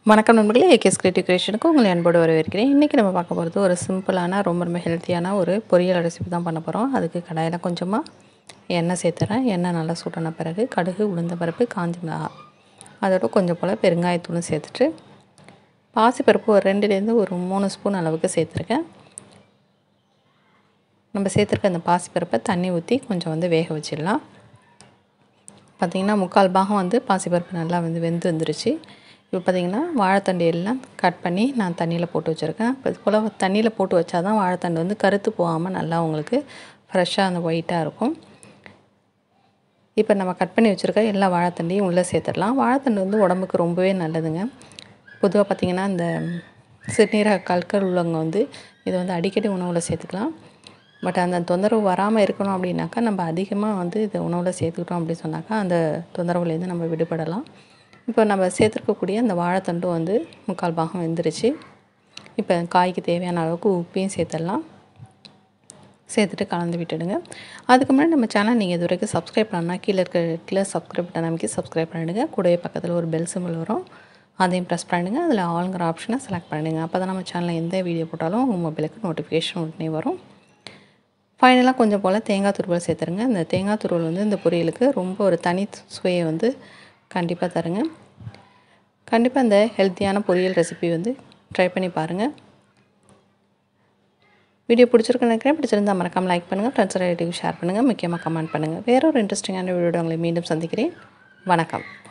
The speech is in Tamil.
வணக்கம் நண்பர்களே ஏகேஸ் கிரியேட்டிவ் கிரியேஷனுக்கு உங்களை அன்போடு வரவேற்கிறேன் இன்றைக்கி நம்ம பார்க்க போகிறது ஒரு சிம்பிளான ரொம்ப ரொம்ப ஹெல்த்தியான ஒரு பொரியல் ரெசிபி தான் பண்ண போகிறோம் அதுக்கு கடாயில் கொஞ்சமாக எண்ணெய் சேர்த்துறேன் எண்ணெய் நல்லா சூட்டான பிறகு கடுகு உளுந்த பருப்பு காஞ்சி மிளகா அதோட கொஞ்சம் போல் பெருங்காயத்தூளும் சேர்த்துட்டு பாசிப்பருப்பு ஒரு ரெண்டுலேருந்து ஒரு மூணு ஸ்பூன் அளவுக்கு சேர்த்துருக்கேன் நம்ம சேர்த்துருக்க அந்த பாசிப்பருப்பை தண்ணி ஊற்றி கொஞ்சம் வந்து வேக வச்சிடலாம் பார்த்திங்கன்னா முக்கால் பாகம் வந்து பாசிப்பருப்பு நல்லா வந்து வெந்து வந்துருச்சு இப்போ பார்த்திங்கன்னா வாழைத்தண்டு எல்லாம் கட் பண்ணி நான் தண்ணியில் போட்டு வச்சுருக்கேன் இப்போ இது போல் தண்ணியில் போட்டு வச்சா தான் வாழைத்தண்டு வந்து கருத்து போகாமல் நல்லா உங்களுக்கு ஃப்ரெஷ்ஷாக அந்த ஒயிட்டாக இருக்கும் இப்போ நம்ம கட் பண்ணி வச்சுருக்க எல்லா வாழைத்தண்டையும் உள்ளே சேர்த்துடலாம் வாழைத்தண்டு வந்து உடம்புக்கு ரொம்பவே நல்லதுங்க பொதுவாக பார்த்திங்கன்னா இந்த சிறுநீரக கற்கள் உள்ளவங்க வந்து இதை வந்து அடிக்கடி உணவில் சேர்த்துக்கலாம் பட் அந்த தொந்தரவு வராமல் இருக்கணும் அப்படின்னாக்கா நம்ம அதிகமாக வந்து இதை உணவில் சேர்த்துக்கிட்டோம் அப்படின்னு சொன்னாக்கா அந்த தொந்தரவுலேருந்து நம்ம விடுபடலாம் இப்போ நம்ம சேர்த்துருக்கக்கூடிய அந்த வாழைத்தண்டும் வந்து முக்கால் பாகம் வெந்துருச்சு இப்போ காய்க்கு தேவையான அளவுக்கு உப்பையும் சேர்த்துடலாம் சேர்த்துட்டு கலந்து விட்டுடுங்க அதுக்கு முன்னாடி நம்ம சேனல் நீங்கள் இது வரைக்கும் சப்ஸ்கிரைப் பண்ணால் கீழே இருக்க கீழே சப்ஸ்கிரைப் பட்டன் அமைக்கி சப்ஸ்கிரைப் பண்ணிடுங்க கூடவே பக்கத்தில் ஒரு பெல் சிம்பிள் வரும் அதையும் ப்ரெஸ் பண்ணிடுங்க அதில் ஆளுங்கிற ஆப்ஷனை செலக்ட் பண்ணிடுங்க அப்போ தான் நம்ம சேனலில் எந்த வீடியோ போட்டாலும் உங்கள் மொபைலுக்கு நோட்டிஃபிகேஷன் உடனே வரும் ஃபைனலாக கொஞ்சம் போல் தேங்காய் துருவல் சேர்த்துருங்க இந்த தேங்காய் துருவல் வந்து இந்த பொரியலுக்கு ரொம்ப ஒரு தனி சுவையை வந்து கண்டிப்பாக தருங்க கண்டிப்பாக இந்த ஹெல்த்தியான பொரியல் ரெசிபி வந்து ட்ரை பண்ணி பாருங்கள் வீடியோ பிடிச்சிருக்குன்னு நினைக்கிறேன் பிடிச்சிருந்தா மறக்காமல் லைக் பண்ணுங்கள் ஃப்ரெண்ட்ஸ் ரிலேட்டிவ் ஷேர் பண்ணுங்கள் முக்கியமாக கமெண்ட் பண்ணுங்கள் வேற ஒரு இன்ட்ரெஸ்டிங்கான வீடியோ உங்களை மீண்டும் சந்திக்கிறேன் வணக்கம்